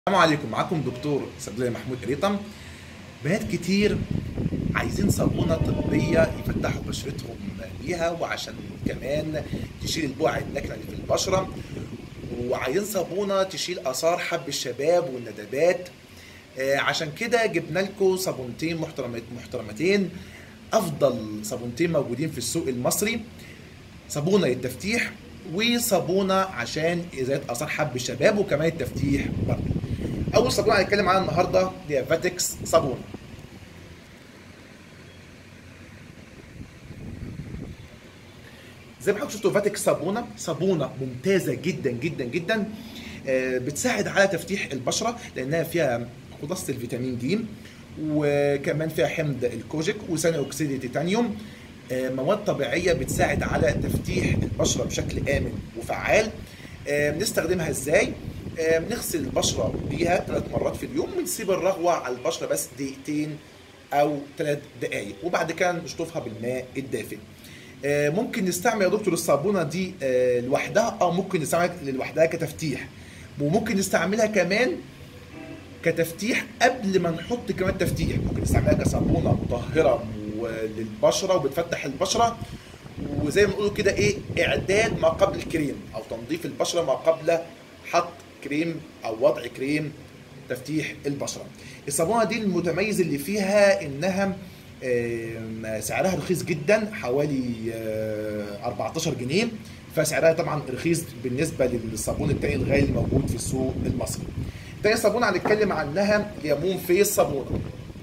السلام عليكم معاكم دكتور صيدلي محمود قريطم بنات كتير عايزين صابونه طبيه يفتحوا بشرتهم بيها وعشان كمان تشيل البقع النكنه اللي في البشره وعايزين صابونه تشيل اثار حب الشباب والندبات آه، عشان كده جبنا لكم صابونتين محترمت محترمتين افضل صابونتين موجودين في السوق المصري صابونه للتفتيح وصابونه عشان ازاله اثار حب الشباب وكمان التفتيح برضه اول صابونه هنتكلم عنها النهارده هي فاتكس صابونه زي ما حضرتك شفتوا فاتكس صابونه صابونه ممتازه جدا جدا جدا آه، بتساعد على تفتيح البشره لانها فيها خلاصه الفيتامين دي وكمان فيها حمض الكوجيك وثاني اكسيد التيتانيوم آه، مواد طبيعيه بتساعد على تفتيح البشره بشكل امن وفعال آه، بنستخدمها ازاي آه، بنغسل البشره بيها ثلاث مرات في اليوم ونسيب الرغوه على البشره بس دقيقتين او ثلاث دقائق وبعد كده نشطفها بالماء الدافئ آه، ممكن نستعمل يا دكتور الصابونه دي آه، لوحدها اه ممكن نستعملها لوحدها كتفتيح وممكن نستعملها كمان كتفتيح قبل ما نحط كمان تفتيح ممكن نستعملها كصابونه مطهره للبشره وبتفتح البشره وزي ما بنقولوا كده ايه اعداد ما قبل الكريم او تنظيف البشره ما قبل حط كريم او وضع كريم تفتيح البشره الصابونه دي المتميز اللي فيها انها آم، سعرها رخيص جدا حوالي آه، 14 جنيه فسعرها طبعا رخيص بالنسبه للصابون التاني الغالي اللي موجود في السوق المصري تاني صابونه هنتكلم عنها هي مون فيس صابونه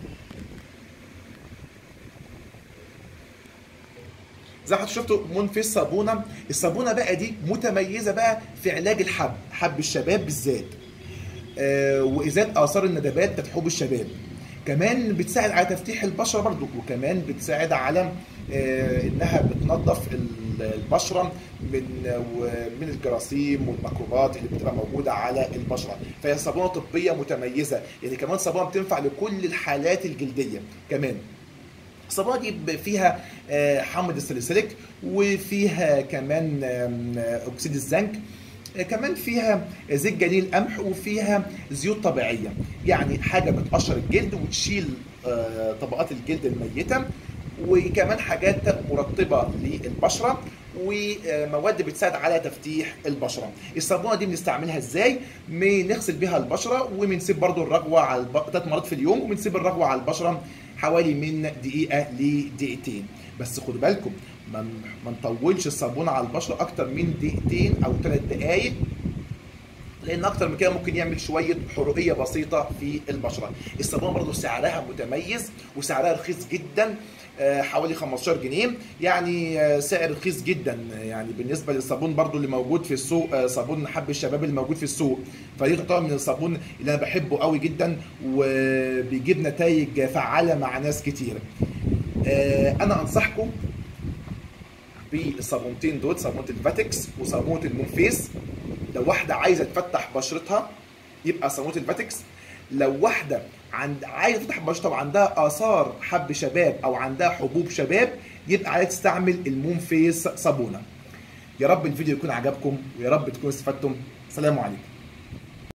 زي ما حضرتك شفتوا مون فيس صابونه الصابونه بقى دي متميزه بقى في علاج الحب حب الشباب بالذات آه، وازاله اثار الندبات بتاعت حب الشباب كمان بتساعد على تفتيح البشره برضو وكمان بتساعد على آه، انها بتنظف ال- البشره من من الجراثيم والميكروبات اللي بتبقى موجوده على البشره فهي صابونه طبيه متميزه يعني كمان صابونه بتنفع لكل الحالات الجلديه كمان الصابونه دي ب- فيها آه، حمض الساليسيليك وفيها كمان آم، آه، اكسيد الزنك آه، كمان فيها زيت جنين القمح وفيها زيوت طبيعيه يعني حاجه بتقشر الجلد وتشيل آه، طبقات الجلد الميته وكمان حاجات مرطبه للبشره ومواد بتساعد على تفتيح البشره الصابونه دي بنستعملها ازاي بنغسل بيها البشره وبنسيب برضو الرغوه على الب... ثلاث مرات في اليوم وبنسيب الرغوه على البشره حوالي من دقيقه لدقيقتين بس خدوا بالكم ما ما نطولش الصابونه على البشره اكتر من دقيقتين او ثلاث دقائق لان اكتر من كده ممكن يعمل شويه حرقيه بسيطه في البشره الصابونه برضو سعرها متميز وسعرها رخيص جدا آه، حوالي 15 جنيه يعني آه، سعر رخيص جدا يعني بالنسبه للصابون برضو اللي موجود في السوق آه، صابون حب الشباب اللي موجود في السوق فدي تعتبر من الصابون اللي انا بحبه قوي جدا وبيجيب نتائج فعاله مع ناس كتير آه، انا انصحكم بالصابونتين دول صابونه الفاتكس وصابونه المونفيس لو واحده عايزه تفتح بشرتها يبقى صابونه الفاتكس لو واحده عند عايزه تفتح بشرتها وعندها اثار حب شباب او عندها حبوب شباب يبقى عليها تستعمل المون فيس صابونه يا رب الفيديو يكون عجبكم ويا رب تكونوا استفدتم سلام عليكم